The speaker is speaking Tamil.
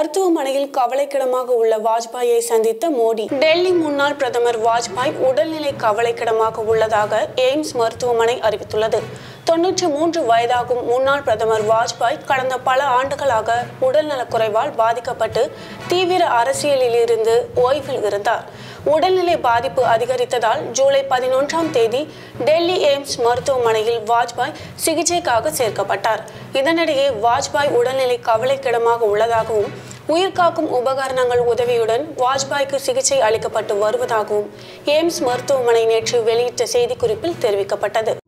மருத்துவமனையில் கவலைக்கிடமாக உள்ள வாஜ்பாயை சந்தித்த மோடி டெல்லி முன்னாள் பிரதமர் வாஜ்பாய் உடல்நிலை கவலைக்கிடமாக உள்ளதாக எய்ம்ஸ் மருத்துவமனை அறிவித்துள்ளது தொன்னூற்றி மூன்று வயதாகும் முன்னாள் பிரதமர் வாஜ்பாய் கடந்த பல ஆண்டுகளாக உடல்நலக்குறைவால் பாதிக்கப்பட்டு தீவிர அரசியலில் இருந்து ஓய்வில் இருந்தார் உடல்நிலை பாதிப்பு அதிகரித்ததால் ஜூலை பதினொன்றாம் தேதி டெல்லி எய்ம்ஸ் மருத்துவமனையில் வாஜ்பாய் சிகிச்சைக்காக சேர்க்கப்பட்டார் இதனிடையே வாஜ்பாய் உடல்நிலை கவலைக்கிடமாக உள்ளதாகவும் உயிர்காக்கும் உபகரணங்கள் உதவியுடன் வாஜ்பாய்க்கு சிகிச்சை அளிக்கப்பட்டு வருவதாகவும் எய்ம்ஸ் மருத்துவமனை நேற்று வெளியிட்ட செய்திக்குறிப்பில் தெரிவிக்கப்பட்டது